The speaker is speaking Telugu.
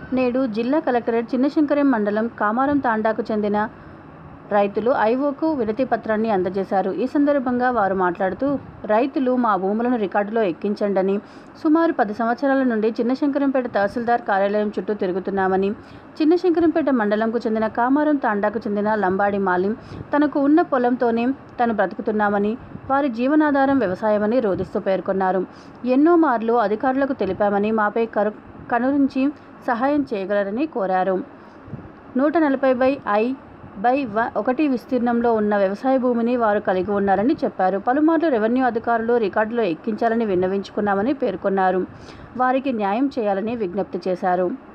నేడు జిల్లా కలెక్టరేట్ చిన్నశంకరం మండలం కామారం తాండాకు చెందిన రైతులు ఐఓకు వినతి పత్రాన్ని అందజేశారు ఈ సందర్భంగా వారు మాట్లాడుతూ రైతులు మా భూములను రికార్డులో ఎక్కించండని సుమారు పది సంవత్సరాల నుండి చిన్నశంకరంపేట తహసీల్దార్ కార్యాలయం చుట్టూ తిరుగుతున్నామని చిన్నశంకరంపేట మండలంకు చెందిన కామారం తాండాకు చెందిన లంబాడి మాలిం తనకు ఉన్న పొలంతోనే తను బ్రతుకుతున్నామని వారి జీవనాధారం వ్యవసాయమని రోధిస్తూ పేర్కొన్నారు ఎన్నో మార్లు అధికారులకు తెలిపామని మాపై కరు కనురించి సహాయం చేయగలరని కోరారు నూట నలభై బై ఐ బై వ ఒకటి విస్తీర్ణంలో ఉన్న వ్యవసాయ భూమిని వారు కలిగి ఉన్నారని చెప్పారు పలుమార్లు రెవెన్యూ అధికారులు రికార్డులో ఎక్కించాలని విన్నవించుకున్నామని పేర్కొన్నారు వారికి న్యాయం చేయాలని విజ్ఞప్తి చేశారు